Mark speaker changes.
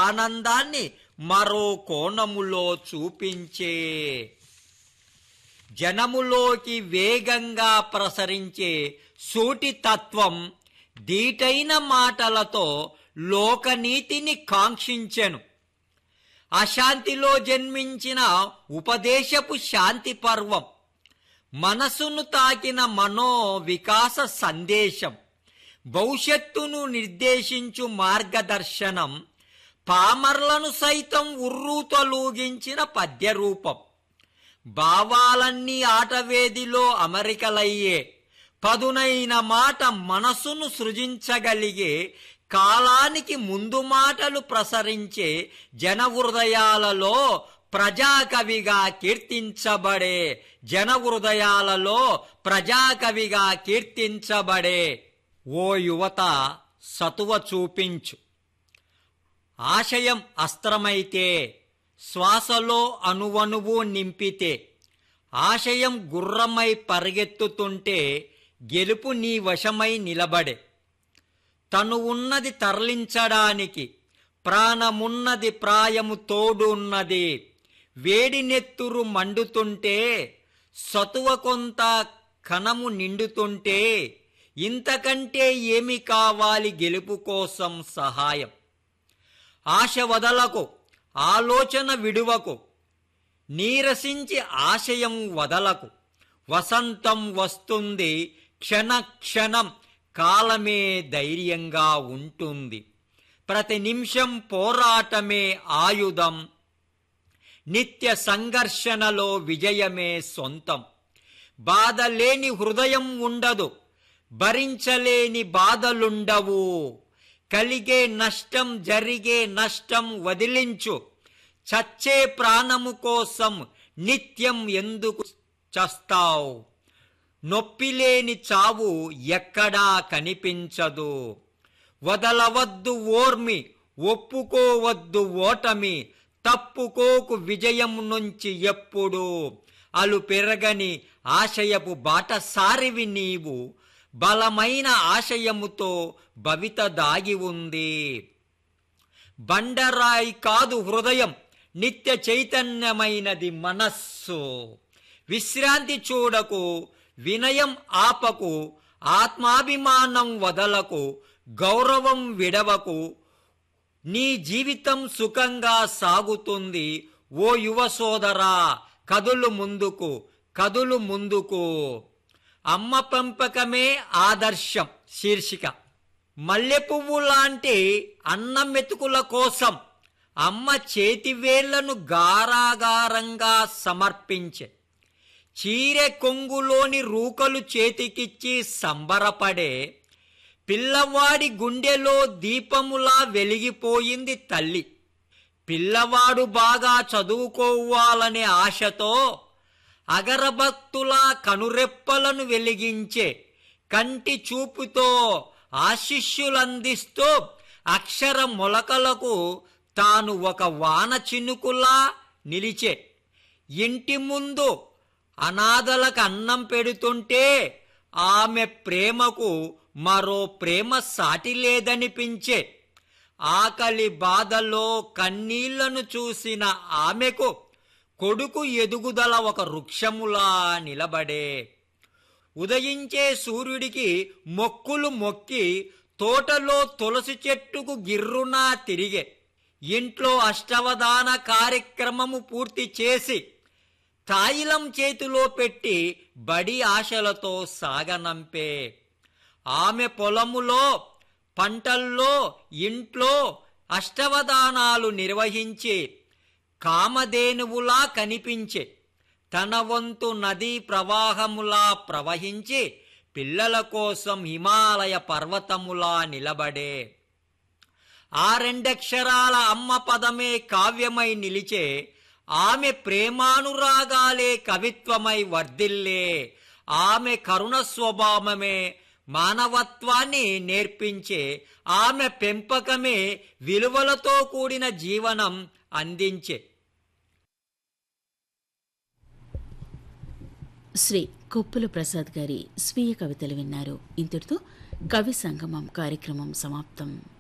Speaker 1: ఆనందాన్ని మరో కోణములో చూపించే జనములోకి వేగంగా ప్రసరించే సూటి తత్వం దీటైన మాటలతో లోకనీతిని కాంక్షించెను అశాంతిలో జన్మించిన ఉపదేశపు శాంతి పర్వం మనసును తాకిన మనో వికాస సందేశం భవిష్యత్తును నిర్దేశించు మార్గదర్శనం పామర్లను సైతం ఉర్రూతలూగించిన పద్యరూపం భావాలన్నీ ఆటవేదిలో అమరికలయ్యే పదునైన మాట మనసును సృజించగలిగే కాలానికి ముందు మాటలు ప్రసరించే జన హృదయాలలో ప్రజాకవిగా కీర్తించబడే జన హృదయాలలో ప్రజాకవిగా కీర్తించబడే ఓ యువత సతువ చూపించు ఆశయం అస్త్రమైతే శ్వాసలో అణువణువు నింపితే ఆశయం గుర్రమై పరిగెత్తుతుంటే గెలుపు నీ వశమై నిలబడే తను ఉన్నది తరలించడానికి ప్రాణమున్నది ప్రాయము తోడున్నది వేడి నెత్తురు మండుతుంటే సతువ కొంత కణము నిండుతుంటే ఇంతకంటే ఏమి కావాలి గెలుపు కోసం సహాయం ఆశ వదలకు ఆలోచన విడువకు నీరసించి ఆశయం వదలకు వసంతం వస్తుంది క్షణ క్షణం కాలమే ధైర్యంగా ఉంటుంది ప్రతి నిమిషం పోరాటమే ఆయుధం నిత్య సంఘర్షణలో విజయమే సొంతం బాధ లేని హృదయం ఉండదు భరించలేని బాధలుండవు కలిగే నష్టం జరిగే నష్టం వదిలించు చచ్చే ప్రాణము కోసం నిత్యం ఎందుకు చస్తావు నొప్పిలేని చావు ఎక్కడా కనిపించదు వదలవద్దు ఓర్మి ఒప్పుకోవద్దు ఓటమి తప్పుకోకు విజయం నుంచి ఎప్పుడు అలు పెరగని ఆశయపు బాటసారివి నీవు బలమైన ఆశయముతో భవిత దాగి ఉంది బండరాయి కాదు హృదయం నిత్య చైతన్యమైనది మనస్సు విశ్రాంతి చూడకు వినయం ఆపకు ఆత్మాభిమానం వదలకు గౌరవం విడవకు నీ జీవితం సుఖంగా సాగుతుంది ఓ యువ సోదరా కదులు ముందుకు కదులు ముందుకు అమ్మ పెంపకమే ఆదర్శం శీర్షిక మల్లె పువ్వు లాంటి అన్నం మెతుకుల కోసం అమ్మ చేతివేళ్లను గారాగారంగా సమర్పించే చీరె కొంగులోని రూకలు చేతికిచ్చి సంబరపడే పిల్లవాడి గుండెలో దీపములా వెలిగిపోయింది తల్లి పిల్లవాడు బాగా చదువుకోవాలనే ఆశతో అగరభక్తులా కనురెప్పలను వెలిగించే కంటి చూపుతో ఆశిష్యులందిస్తూ అక్షర మొలకలకు తాను ఒక వాన చినుకులా నిలిచే ఇంటి ముందు అనాథలకు అన్నం పెడుతుంటే ఆమె ప్రేమకు మరో ప్రేమ సాటి లేదనిపించే ఆకలి బాధలో కన్నీళ్లను చూసిన ఆమెకు కొడుకు ఎదుగుదల ఒక వృక్షములా నిలబడే ఉదయించే సూర్యుడికి మొక్కులు మొక్కి తోటలో తులసి చెట్టుకు గిర్రునా తిరిగే ఇంట్లో అష్టవధాన కార్యక్రమము పూర్తి చేసి తాయిలం చేతిలో పెట్టి బడి ఆశలతో సాగనంపే ఆమె పొలములో పంటల్లో ఇంట్లో అష్టవదానాలు నిర్వహించి కామధేనువులా కనిపించే తన వంతు నదీ ప్రవాహములా ప్రవహించి పిల్లల కోసం హిమాలయ పర్వతములా నిలబడే ఆ రెండక్షరాల అమ్మ పదమే కావ్యమై నిలిచే ఆమె ప్రేమానురాగాలే కవిత్వమై వర్ధిల్లే ఆమె కరుణ స్వభావమే మానవత్వాన్ని నేర్పించే ఆమె పెంపకమే విలువలతో కూడిన జీవనం అందించే
Speaker 2: శ్రీ కొప్పుల ప్రసాద్ గారి స్వీయ కవితలు విన్నారు ఇంతటితో కవి సంగమం కార్యక్రమం సమాప్తం